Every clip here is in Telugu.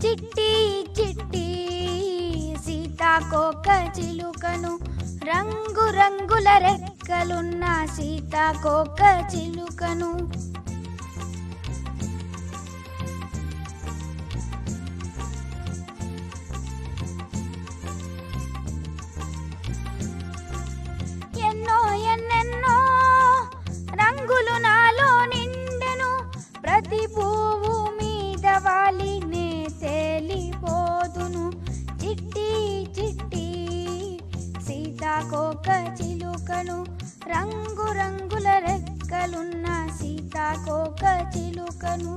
చిట్టి చిట్టి సీతాకోక చిలుకను రంగు రంగుల రెక్కలున్న సీతాకోక చిలుకను ఎన్నో ఎన్నెన్నో రంగులు నాలో నిండెను ప్రతి పువ్వు మీద వాలి నే తేలిపోదును చిట్టి చిట్టి సీతాకోక చిలుకను రంగు రంగుల రెక్కలున్న సీతాకోక చిలుకను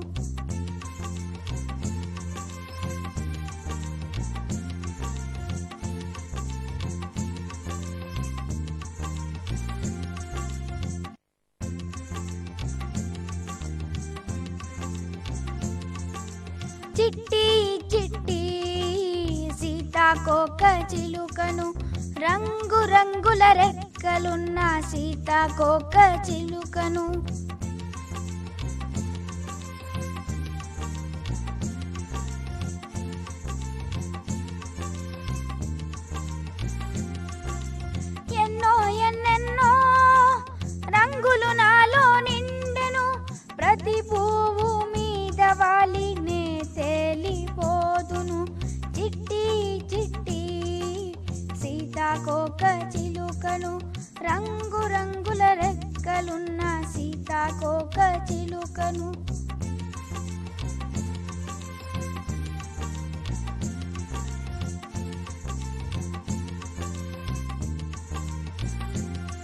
చిట్టి చిట్టి సీతాకోక చిలుకను రంగు రంగుల రెక్కలున్న సీతాకోక చిలుకను ఎన్నో ఎన్నెన్నో రంగులు నాలో నిండెను ప్రతి పువ్వు మీద వాలి నే తేలిపోదును చిట్టి చిట్టి సీతాకోక చిలుకను రంగు రంగుల రెక్కలున్న సీతాకోక చిలుకను